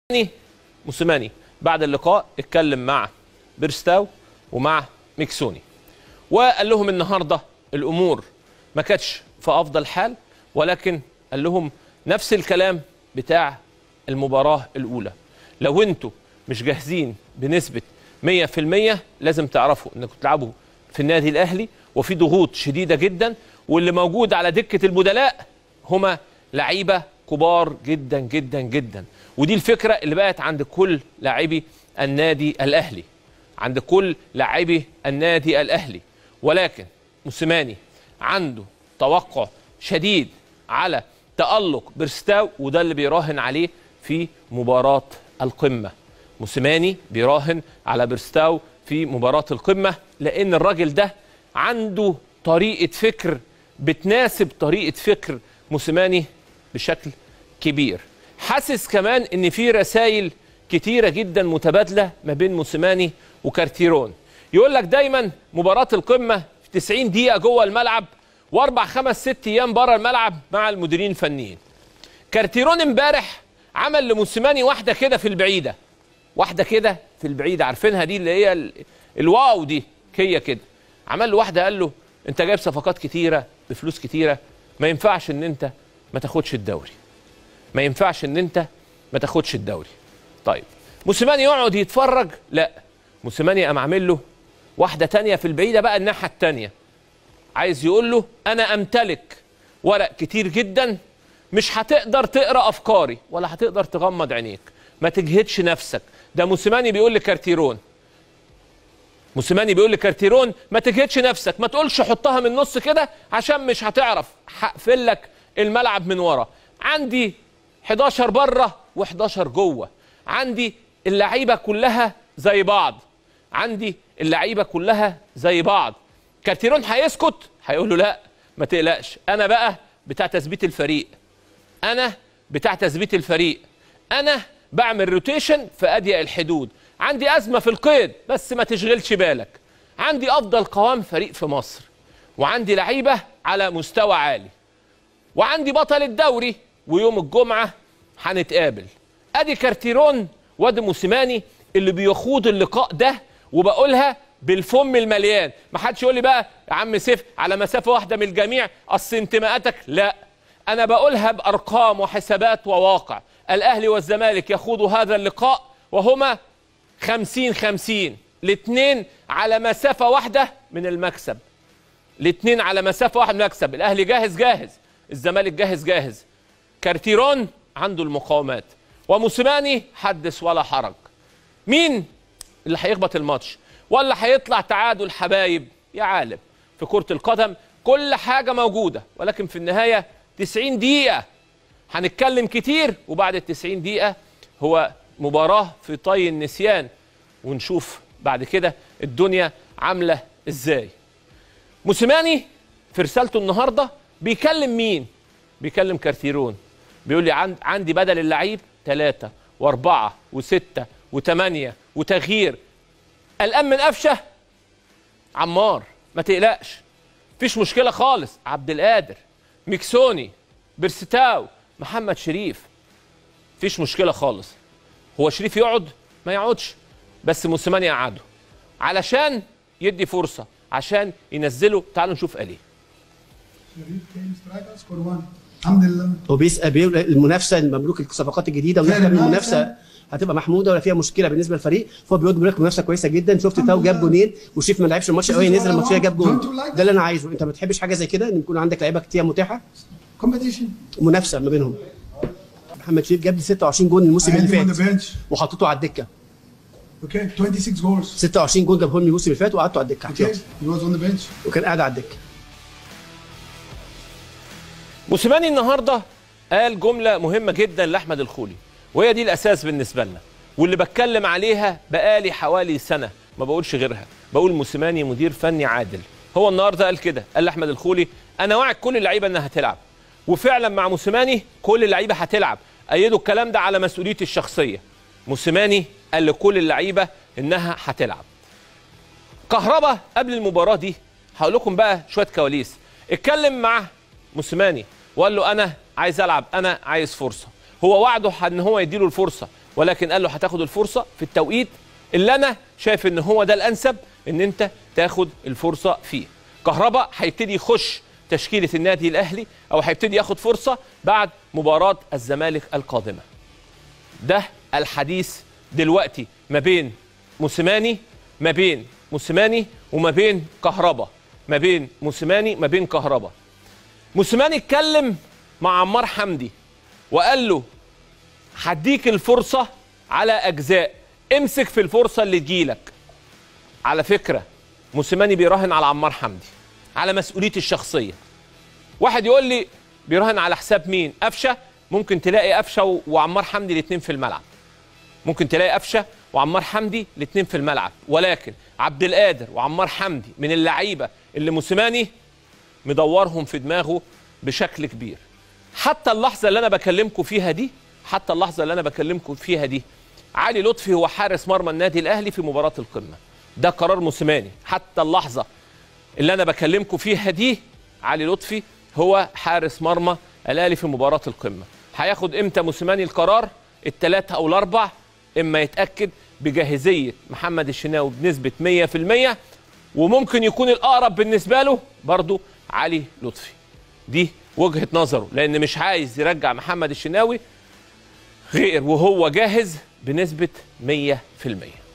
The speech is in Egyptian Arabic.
موسيماني موسيماني بعد اللقاء اتكلم مع بيرستاو ومع ميكسوني وقال لهم النهارده الامور ما كانتش في افضل حال ولكن قال لهم نفس الكلام بتاع المباراه الاولى لو انتوا مش جاهزين بنسبه 100% لازم تعرفوا انكم تلعبوا في النادي الاهلي وفي ضغوط شديده جدا واللي موجود على دكه البدلاء هما لعيبه كبار جدا جدا جدا ودي الفكره اللي بقت عند كل لاعبي النادي الاهلي عند كل لاعبي النادي الاهلي ولكن موسيماني عنده توقع شديد على تألق بيرستاو وده اللي بيراهن عليه في مباراة القمة موسيماني بيراهن على بيرستاو في مباراة القمة لأن الراجل ده عنده طريقة فكر بتناسب طريقة فكر موسيماني بشكل كبير حاسس كمان ان في رسائل كتيرة جدا متبادلة ما بين موسيماني وكارتيرون يقول لك دايما مباراة القمة في 90 دقيقة جوه الملعب واربع خمس ست ايام بره الملعب مع المديرين الفنيين كارتيرون امبارح عمل لموسيماني واحدة كده في البعيدة واحدة كده في البعيدة عارفينها دي اللي هي ال- الواو دي هي كده عمل له واحدة قال له انت جايب صفقات كتيرة بفلوس كتيرة ما ينفعش ان انت ما تاخدش الدوري ما ينفعش ان انت ما تاخدش الدوري طيب موسيماني يقعد يتفرج لا موسيماني قام عامل له واحده تانية في البعيده بقى الناحيه التانية عايز يقول له انا امتلك ورق كتير جدا مش هتقدر تقرا افكاري ولا هتقدر تغمض عينيك ما تجهدش نفسك ده موسيماني بيقول لكارتيرون موسيماني بيقول لكارتيرون ما تجهدش نفسك ما تقولش حطها من النص كده عشان مش هتعرف هقفل لك الملعب من ورا عندي 11 بره و11 جوه عندي اللعيبه كلها زي بعض عندي اللعيبه كلها زي بعض كارتيرون هيسكت هيقول له لا ما تقلقش انا بقى بتاع تثبيت الفريق انا بتاع تثبيت الفريق انا بعمل روتيشن في اضيق الحدود عندي ازمه في القيد بس ما تشغلش بالك عندي افضل قوام فريق في مصر وعندي لعيبه على مستوى عالي وعندي بطل الدوري ويوم الجمعه هنتقابل ادي كارتيرون وادي موسيماني اللي بيخوض اللقاء ده وبقولها بالفم المليان ما حدش يقول لي بقى يا عم سيف على مسافه واحده من الجميع اصل انتماءاتك لا انا بقولها بارقام وحسابات وواقع الاهلي والزمالك يخوضوا هذا اللقاء وهما خمسين خمسين الاثنين على مسافة واحدة من المكسب الاثنين على مسافة واحدة من المكسب الأهلي جاهز جاهز الزمالك جاهز جاهز كارتيرون عنده المقاومات وموسيماني حدث ولا حرج مين اللي هيخبط الماتش ولا هيطلع تعادل حبايب يا عالم في كرة القدم كل حاجة موجودة ولكن في النهاية 90 دقيقة هنتكلم كتير وبعد ال 90 دقيقة هو مباراة في طي النسيان ونشوف بعد كده الدنيا عاملة ازاي موسيماني في رسالته النهاردة بيكلم مين بيكلم كارتيرون بيقول لي عند عندي بدل اللعيب ثلاثة وأربعة وستة وثمانية وتغيير قلقان من قفشة عمار ما تقلقش مفيش مشكلة خالص عبد القادر ميكسوني بيرستاو محمد شريف مفيش مشكلة خالص هو شريف يقعد ما يقعدش بس موسيماني يقعده علشان يدي فرصة عشان ينزله تعالوا نشوف قال ايه الحمد لله هو بيسال بيقول المنافسه المملوك الصفقات الجديده ونحن فعلا. المنافسه هتبقى محموده ولا فيها مشكله بالنسبه للفريق فهو بيقول بيقول لك منافسه كويسه جدا شفت تاو جاب جونين وشريف ما لعبش الماتش قوي نزل الماتش جاب جون ده اللي انا عايزه انت ما بتحبش حاجه زي كده ان يكون عندك لعيبه كتير متاحه كومبيتيشن منافسه ما بينهم محمد شريف جاب لي 26 جون الموسم اللي فات وحطيته على الدكه اوكي 26 جولز 26 جون جابهم لي الموسم اللي فات وقعدته على الدكه اوكي احتياطي he was on the bench وكان قاعد على الدكه موسيماني النهارده قال جمله مهمه جدا لاحمد الخولي وهي دي الاساس بالنسبه لنا واللي بتكلم عليها بقالي حوالي سنه ما بقولش غيرها بقول موسيماني مدير فني عادل هو النهارده قال كده قال لاحمد الخولي انا واعد كل اللعيبه انها هتلعب وفعلا مع موسيماني كل اللعيبه هتلعب ايدوا الكلام ده على مسؤوليتي الشخصيه موسيماني قال لكل اللعيبه انها هتلعب كهربا قبل المباراه دي هقول لكم بقى شويه كواليس اتكلم مع موسيماني وقال له انا عايز العب انا عايز فرصه هو وعده ان هو يديله الفرصه ولكن قال له هتاخد الفرصه في التوقيت اللي انا شايف ان هو ده الانسب ان انت تاخد الفرصه فيه كهربا هيبتدي يخش تشكيله النادي الاهلي او هيبتدي ياخد فرصه بعد مباراه الزمالك القادمه ده الحديث دلوقتي ما بين موسيماني ما بين موسيماني وما بين كهربا ما بين موسيماني ما بين كهربا موسيماني اتكلم مع عمار حمدي وقال له هديك الفرصة على أجزاء امسك في الفرصة اللي تجيلك على فكرة موسيماني بيراهن على عمار حمدي على مسؤوليتي الشخصية واحد يقول لي بيراهن على حساب مين قفشة ممكن تلاقي قفشة و- وعمار حمدي الاثنين في الملعب ممكن تلاقي قفشه وعمار حمدي الاثنين في الملعب ولكن عبد القادر وعمار حمدي من اللعيبه اللي موسيماني مدورهم في دماغه بشكل كبير حتى اللحظه اللي انا بكلمكم فيها دي حتى اللحظه اللي انا بكلمكم فيها دي علي لطفي هو حارس مرمى النادي الاهلي في مباراه القمه ده قرار موسيماني حتى اللحظه اللي انا بكلمكم فيها دي علي لطفي هو حارس مرمى الاهلي في مباراه القمه هياخد امتى موسيماني القرار الثلاثة او الاربع اما يتاكد بجاهزيه محمد الشناوي بنسبه 100% وممكن يكون الاقرب بالنسبه له برضو علي لطفي دي وجهه نظره لان مش عايز يرجع محمد الشناوي غير وهو جاهز بنسبه 100%